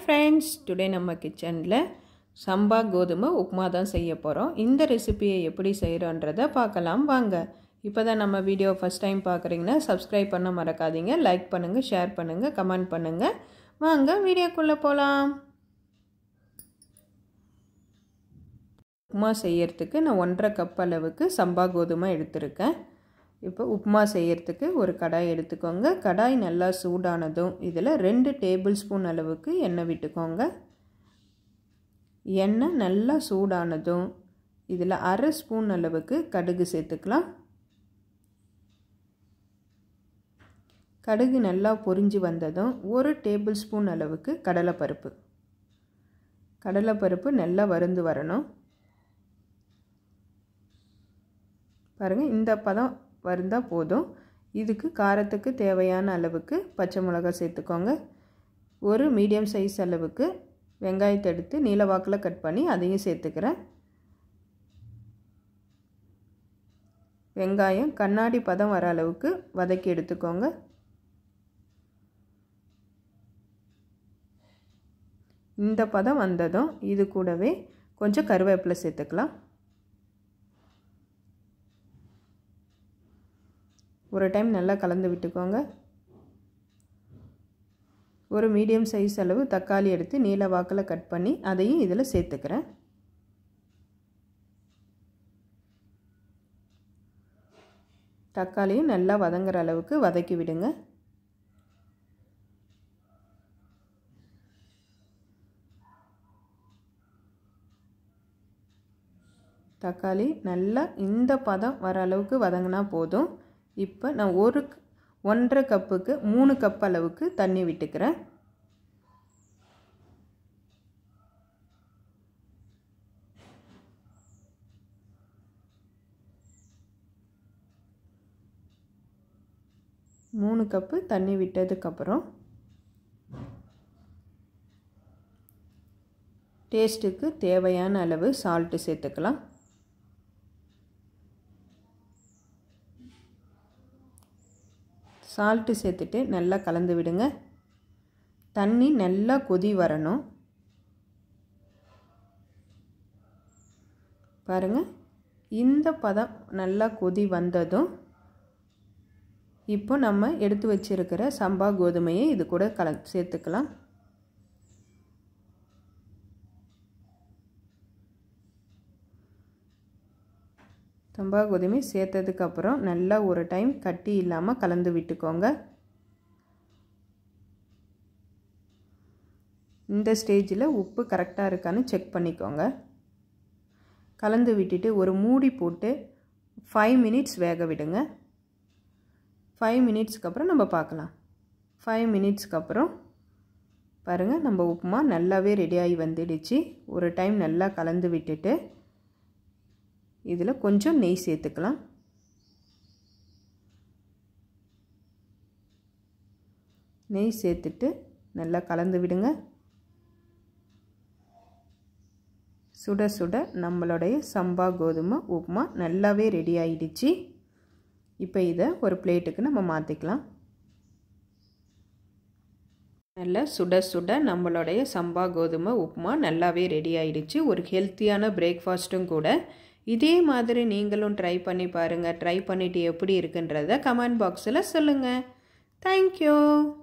friends today நம்ம கிச்சனில் சம்பா கோதுமை உப்புமா தான் செய்ய போகிறோம் இந்த ரெசிபியை எப்படி செய்கிறோன்றதை பார்க்கலாம் வாங்க இப்போ தான் நம்ம வீடியோ ஃபஸ்ட் டைம் பார்க்குறீங்கன்னா சப்ஸ்கிரைப் பண்ண மறக்காதீங்க லைக் பண்ணுங்கள் ஷேர் பண்ணுங்கள் கமெண்ட் பண்ணுங்கள் வாங்க வீடியோக்குள்ளே போகலாம் உப்புமா செய்யறதுக்கு நான் ஒன்றரை கப் அளவுக்கு சம்பா கோதுமை எடுத்திருக்கேன் இப்போ உப்புமா செய்யறதுக்கு ஒரு கடாய் எடுத்துக்கோங்க கடாய் நல்லா சூடானதும் இதில் ரெண்டு டேபிள் ஸ்பூன் அளவுக்கு எண்ணெய் விட்டுக்கோங்க எண்ணெய் நல்லா சூடானதும் இதில் அரை ஸ்பூன் அளவுக்கு கடுகு சேர்த்துக்கலாம் கடுகு நல்லா பொரிஞ்சு வந்ததும் ஒரு டேபிள் ஸ்பூன் அளவுக்கு கடலைப்பருப்பு கடலைப்பருப்பு நல்லா வருந்து வரணும் பாருங்கள் இந்த பதம் வருந்தால் போதும் இதுக்கு காரத்துக்கு தேவையான அளவுக்கு பச்சை மிளகாய் சேர்த்துக்கோங்க ஒரு மீடியம் சைஸ் அளவுக்கு வெங்காயத்தை எடுத்து நீளவாக்கில் கட் பண்ணி அதையும் சேர்த்துக்கிறேன் வெங்காயம் கண்ணாடி பதம் வர அளவுக்கு வதக்கி எடுத்துக்கோங்க இந்த பதம் வந்ததும் இது கூடவே கொஞ்சம் கருவேப்பிலை சேர்த்துக்கலாம் ஒரு டைம் நல்லா கலந்து விட்டுக்கோங்க ஒரு மீடியம் சைஸ் அளவு தக்காளி எடுத்து நீல வாக்கில் கட் பண்ணி அதையும் இதில் சேர்த்துக்கிறேன் தக்காளியும் நல்லா வதங்குற அளவுக்கு வதக்கி விடுங்க தக்காளி நல்லா இந்த பதம் வர அளவுக்கு வதங்கினா போதும் இப்போ நான் ஒரு ஒன்றரை கப்புக்கு மூணு கப் அளவுக்கு தண்ணி விட்டுக்கிறேன் மூணு கப்பு தண்ணி விட்டதுக்கப்புறம் டேஸ்ட்டுக்கு தேவையான அளவு சால்ட்டு சேர்த்துக்கலாம் சால்ட்டு சேர்த்துட்டு நல்லா கலந்து விடுங்க தண்ணி நல்லா கொதி வரணும் பாருங்கள் இந்த பதம் நல்லா கொதி வந்ததும் இப்போ நம்ம எடுத்து வச்சிருக்கிற சம்பா கோதுமையை இது கூட கல சேர்த்துக்கலாம் சம்பா கோதுமை சேர்த்ததுக்கப்புறம் நல்லா ஒரு டைம் கட்டி இல்லாமல் கலந்து விட்டுக்கோங்க இந்த ஸ்டேஜில் உப்பு கரெக்டாக இருக்கான்னு செக் பண்ணிக்கோங்க கலந்து விட்டுட்டு ஒரு மூடி போட்டு ஃபைவ் மினிட்ஸ் வேக விடுங்க ஃபைவ் மினிட்ஸ்க்கு அப்புறம் நம்ம பார்க்கலாம் ஃபைவ் மினிட்ஸ்க்கு அப்புறம் பாருங்கள் நம்ம உப்புமா நல்லாவே ரெடியாகி வந்துடுச்சு ஒரு டைம் நல்லா கலந்து விட்டுட்டு இதில் கொஞ்சம் நெய் சேர்த்துக்கலாம் நெய் சேர்த்துட்டு நல்லா கலந்து விடுங்க சுட சுட நம்மளுடைய சம்பா கோதுமை உப்புமா நல்லாவே ரெடி ஆகிடுச்சு இப்போ இதை ஒரு பிளேட்டுக்கு நம்ம மாற்றிக்கலாம் நல்லா சுட சுட நம்மளுடைய சம்பா கோதுமை உப்புமா நல்லாவே ரெடி ஆகிடுச்சு ஒரு ஹெல்த்தியான பிரேக்ஃபாஸ்ட்டும் கூட இதே மாதிரி நீங்களும் ட்ரை பண்ணி பாருங்கள் ட்ரை பண்ணிவிட்டு எப்படி இருக்குன்றத கமெண்ட் பாக்ஸில் சொல்லுங்கள் தேங்க்யூ